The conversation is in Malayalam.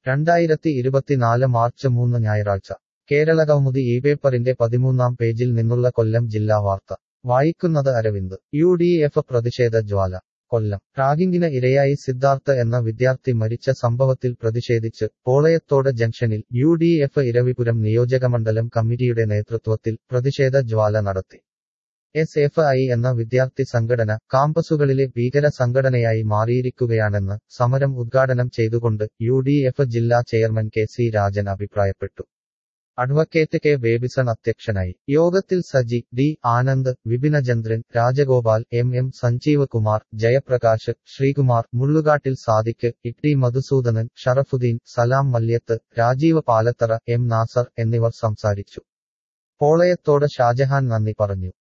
രണ്ടായിരത്തി ഇരുപത്തിനാല് മാർച്ച് മൂന്ന് ഞായറാഴ്ച കേരള കൗമുദി ഈ പേപ്പറിന്റെ പതിമൂന്നാം പേജിൽ നിന്നുള്ള കൊല്ലം ജില്ലാ വാർത്ത വായിക്കുന്നത് അരവിന്ദ് യു ഡി എഫ് പ്രതിഷേധ ജ്വാല കൊല്ലം റാഗിംഗിന് ഇരയായി സിദ്ധാർത്ഥ എന്ന വിദ്യാർത്ഥി മരിച്ച സംഭവത്തിൽ പ്രതിഷേധിച്ച് പോളയത്തോട് ജംഗ്ഷനിൽ യു ഡി എഫ് ഇരവിപുരം നിയോജകമണ്ഡലം കമ്മിറ്റിയുടെ നേതൃത്വത്തിൽ പ്രതിഷേധ ജ്വാല നടത്തി എസ് എഫ് ഐ എന്ന വിദ്യാർത്ഥി സംഘടന കാമ്പസുകളിലെ ഭീകര സംഘടനയായി മാറിയിരിക്കുകയാണെന്ന് സമരം ഉദ്ഘാടനം ചെയ്തുകൊണ്ട് യു ഡി എഫ് ജില്ലാ ചെയർമാൻ കെ സി രാജൻ അഭിപ്രായപ്പെട്ടു അഡ്വക്കേറ്റ് കെ ബേബിസൺ അധ്യക്ഷനായി യോഗത്തിൽ Saji D Anand Vipinachandran Rajagopal M M Sanjeev Kumar Jayaprakash Sreekumar Mullukattil Sadiq Itty Madhusoodanan Sharafuddin Salam Malyath Rajeev Palathara M Nasar എന്നിവർ സംസാരിച്ചു പോളയത്തോട് ഷാജഹാൻ നന്ദി പറഞ്ഞു